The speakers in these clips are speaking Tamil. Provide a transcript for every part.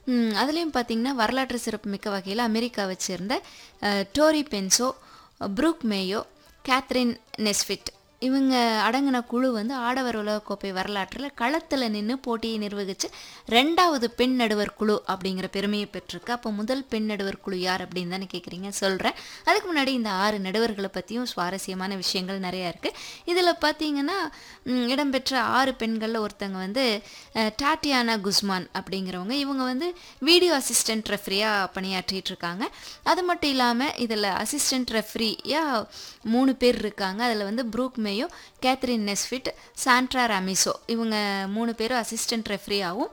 ம், அதுலேயும் பார்த்தீங்கன்னா வரலாற்று சிறப்புமிக்க வகையில் அமெரிக்காவை சேர்ந்த அஹ், Tori Penso Brooke Mayo Kathryn Nesbitt இவங்க அடங்கின குழு வந்து ஆடவர் உலகக்கோப்பை வரலாற்றில் களத்தில் நின்று போட்டியை நிர்வகித்து ரெண்டாவது பெண் நடுவர் குழு அப்படிங்கிற பெருமையை பெற்றிருக்கு அப்போ முதல் பெண் நடுவர் குழு யார் அப்படின்னு தானே கேட்குறீங்க சொல்கிறேன் அதுக்கு முன்னாடி இந்த ஆறு நடுவர்களை பற்றியும் சுவாரஸ்யமான விஷயங்கள் நிறையா இருக்குது இதில் பார்த்தீங்கன்னா ம், இடம்பெற்ற ஆறு பெண்களில் ஒருத்தங்க வந்து அஹ், டாட்டியானா குஸ்மான் அப்படிங்கிறவங்க இவங்க வந்து வீடியோ அசிஸ்டன்ட் ரெஃப்ரியாக பணியாற்றிட்டு இருக்காங்க அது மட்டும் இல்லாமல் இதில் அசிஸ்டன்ட் ரெஃப்ரியாக மூணு பேர் இருக்காங்க அதில் வந்து Brooke Mayo Kathryn Nesbitt Sandra Ramirez இவங்க மூணு பேரும் அசிஸ்டன்ட் ரெஃப்ரியாகவும்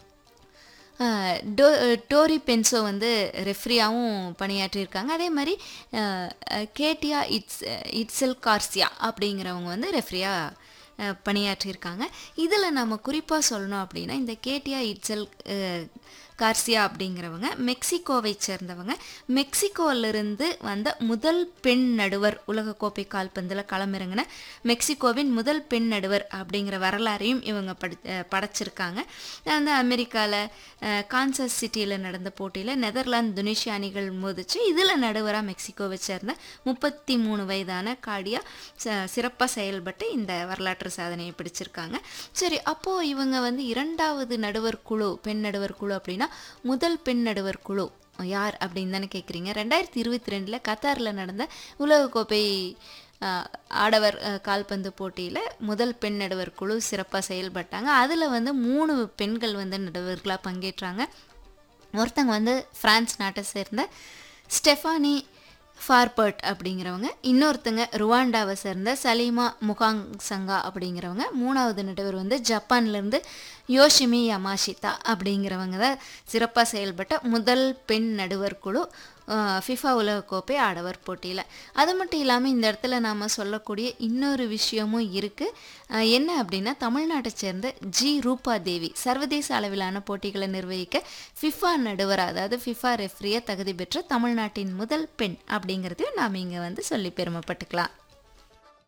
அஹ், டோ டோரி பென்சோ வந்து ரெஃப்ரியாகவும் பணியாற்றியிருக்காங்க அதே மாதிரி அஹ், அஹ், கேட்டியா இட்ஸ் இட்ஸெல் கார்சியா அப்படிங்கிறவங்க வந்து ரெஃப்ரியாக பணியாற்றியிருக்காங்க இதில் நம்ம குறிப்பாக சொல்லணும் அப்படின்னா இந்த கேட்டியா இட்ஸெல் கார்சியா அப்படிங்கிறவங்க மெக்சிகோவை சேர்ந்தவங்க மெக்சிகோவிலிருந்து வந்த முதல் பெண் நடுவர் உலகக்கோப்பை கால்பந்தில் களமிறங்கின மெக்சிகோவின் முதல் பெண் நடுவர் அப்படிங்கிற வரலாறையும் இவங்க படி அஹ் படைச்சிருக்காங்க அந்த அமெரிக்காவில் கான்சஸ் சிட்டியில் நடந்த போட்டியில் நெதர்லாந்து துனிஷியா அணிகள் மோதிச்சு இதில் நடுவராக மெக்சிகோவை சேர்ந்த முப்பத்தி மூணு வயதான காடியா சிறப்பாக செயல்பட்டு இந்த வரலாற்று சாதனையை பிடிச்சிருக்காங்க சரி அப்போது இவங்க வந்து இரண்டாவது நடுவர் குழு பெண் நடுவர் குழு அப்படின்னா முதல் பெண் நடுவர் குழு யார் அப்படின்னு தானே கேட்குறீங்க ரெண்டாயிரத்தி இருபத்தி ரெண்டில் கத்தாரில் நடந்த உலகக்கோப்பை அஹ், ஆடவர் அஹ், கால்பந்து போட்டியில் முதல் பெண் நடுவர் குழு சிறப்பாக செயல்பட்டாங்க அதில் வந்து மூணு பெண்கள் வந்து நடுவர்களாக பங்கேற்றாங்க ஒருத்தங்க வந்து பிரான்ஸ் நாட்டை சேர்ந்த ஸ்டெஃபானி ஃபார்பர்ட் அப்படிங்கிறவங்க இன்னொருத்தங்க ருவாண்டாவை சேர்ந்த சலீமா முகாங் சங்கா அப்படிங்கிறவங்க மூணாவது நடுவர் வந்து ஜப்பான்லேருந்து யோஷிமி யமாஷிதா அப்படிங்கிறவங்க தான் சிறப்பாக செயல்பட்ட முதல் பெண் நடுவர் குழு ஃபிஃபா உலகக்கோப்பை ஆடவர் போட்டியில் அது மட்டும் இல்லாமல் இந்த இடத்துல நாம் சொல்லக்கூடிய இன்னொரு விஷயமும் இருக்குது என்ன அப்படின்னா தமிழ்நாட்டை சேர்ந்த ஜி ரூபா தேவி சர்வதேச அளவிலான போட்டிகளை நிர்வகிக்க ஃபிஃபா நடுவர் அதாவது ஃபிஃபா ரெஃப்ரியை தகுதி பெற்ற தமிழ்நாட்டின் முதல் பெண் அப்படிங்கிறதையும் நாம் இங்கே வந்து சொல்லி பெருமைப்பட்டுக்கலாம்